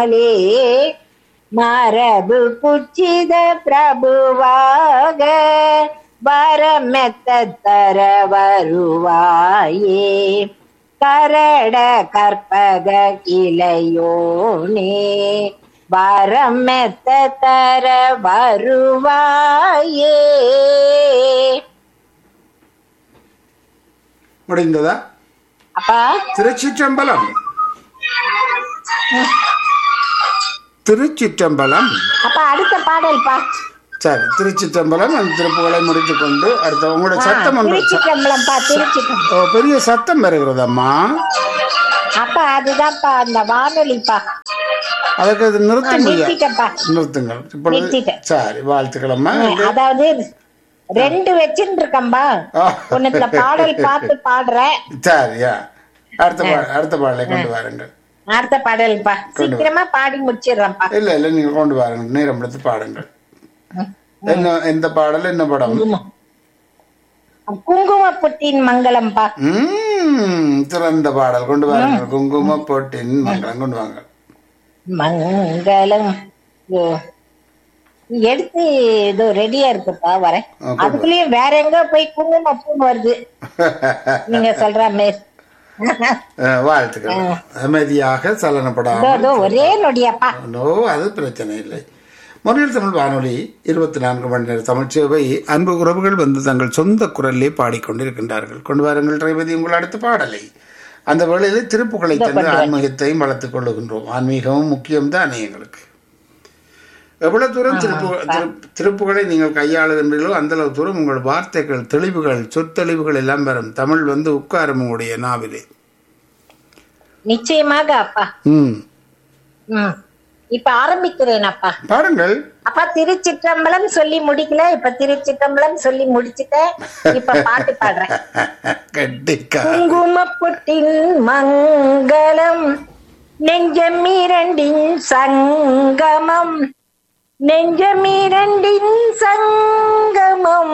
லே மரபு புச்சித பிரபுவாக வரமெத்த தர வருவாயே கரட கற்பக இளையோனே வரமெத்த தர வருவாயே முடிந்ததா அப்பா திருச்சிற்றம்பலம் திருச்சிற்றம்பலம் அப்பா அடுத்த பாடல்பா சரி திருச்சிற்றம்பலம் அந்த திருப்புகளை முடித்துக் கொண்டு அடுத்த உங்களோட சத்தம் ஒன்று திருச்சிற்றம்பலம்ப்பா திருச்சிற்றம்பலம் ஓ, பெரிய சத்தம் வருகிறதம்மா அப்பா அதுதான்ப்பா அந்த வானொலிப்பா அதுக்கு அது நிறுத்த முடியாது நிறுத்திட்டப்பா நிறுத்துங்கள் இப்பொழுது நிறுத்திட்டேன். சரி வாழ்த்துக்களம்மா இது- அதாவது ரெண்டு வச்சுட்டு இருக்கம்பா ஆ. ஒண்ணுத்துல பாடல் பார்த்து பாடுறேன் சரியா அடுத்த பா அடுத்த பாடலை கொண்டு வாருங்கள் அடுத்த பாடல்ப்பா சீக்கிரமா பாடி முடிச்சிடுறேன்ப்பா இல்ல இல்ல நீங்க கொண்டு வாருங்கள் நேரம் எடுத்து பாடுங்கள் என்ன எந்த பாடல் என்ன படம் குங்கும புட்டின் மங்களம்பா ம் சிறந்த பாடல் கொண்டு வாருங்கள் குங்கும போட்டின் மங்களம் கொண்டு வாங்க மங்களம் ஐயோ. எடுத்து இதோ ரெடியா இருக்குப்பா வரேன் ஆ, கொண்டு அதுக்குள்ளயும் வேற எங்க போய் குங்கும பூ வருது நீங்க சொல்ற மாதிரி அஹ், வாழ்த்துக்கள் அமைதியாக இதோ சலனப்படாமல் இதோ ஒரே நொடியாப்பா நோ அது பிரச்சனை இல்லை முன்னில் தமிழ் வானொலி இருபத்தி நான்கு மணி நேர தமிழ் சேவை அன்பு உறவுகள் வந்து தங்கள் சொந்த குரலிலே பாடிக்கொண்டிருக்கின்றார்கள் கொண்டு வாருங்கள் ரேவதி உங்கள் அடுத்த பாடலை அந்த வேளையிலே திருப்புகளை தந்து ஆன்மீகத்தையும் வளர்த்துக் கொள்ளுகின்றோம் ஆன்மீகமும் முக்கியம்தான் எங்களுக்கு எவ்வளவு தூரம் திருப்பு திரு- திருப்புகளை நீங்கள் கையாளுகின்றீர்களோ அந்த அளவு தூரம் உங்கள் வார்த்தைகள் தெளிவுகள் சொத்தெளிவுகள் எல்லாம் வரும் தமிழ் வந்து உட்காரும் உங்களுடைய நாவிலே நிச்சயமாக அப்பா ம் ம் இப்ப ஆரம்பிக்கிறேன் அப்பா பாருங்கள் அப்பா திருச்சிற்றம்பலம் சொல்லி முடிக்கல இப்ப திருச்சிற்றம்பலம் சொல்லி முடிச்சுட்டேன் இப்ப பாட்டு பாடுறேன் கட்டிக்கா குங்கும புட்டின் மங்களம் நெஞ்சம் இரண்டின் சங்கமம் நெஞ்சம் இரண்டின் சங்கமம்